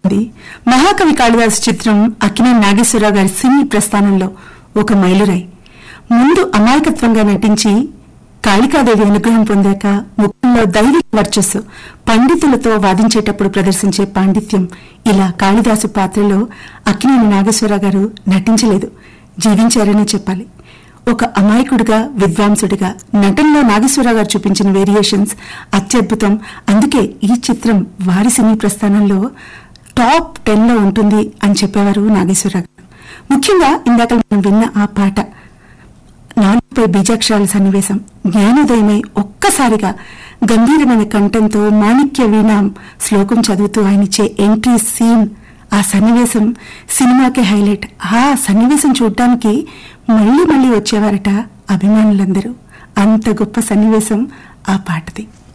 అది మహాకవి కాళిదాసు చిత్రం అక్కినే నాగేశ్వరరావు గారి సినీ ప్రస్థానంలో ఒక మైలురాయి ముందు అమాయకత్వంగా నటించి కాళికాదేవి అనుగ్రహం పొందాక ముఖంలో దైవిక వర్చస్సు పండితులతో వాదించేటప్పుడు ప్రదర్శించే పాండిత్యం ఇలా కాళిదాసు పాత్రలో అక్కినేని నాగేశ్వరరావు గారు నటించలేదు జీవించారనే చెప్పాలి ఒక అమాయకుడిగా విద్వాంసుడిగా నటనలో నాగేశ్వరరావు గారు చూపించిన వేరియేషన్స్ అత్యద్భుతం అందుకే ఈ చిత్రం వారి సినీ ప్రస్థానంలో టాప్ టెన్ లో ఉంటుంది అని చెప్పేవారు నాగేశ్వరరావు గారు ముఖ్యంగా ఇందాక మనం విన్న ఆ పాట నాలుగుపై బీజాక్షరాల సన్నివేశం జ్ఞానోదయమై ఒక్కసారిగా గంభీరమైన కంఠంతో మాణిక్య వీణాం శ్లోకం చదువుతూ ఆయన ఇచ్చే ఎంట్రీ సీన్ ఆ సన్నివేశం సినిమాకే హైలైట్ ఆ సన్నివేశం చూడటానికి మళ్ళీ మళ్ళీ వచ్చేవారట అభిమానులందరూ అంత గొప్ప సన్నివేశం ఆ పాటది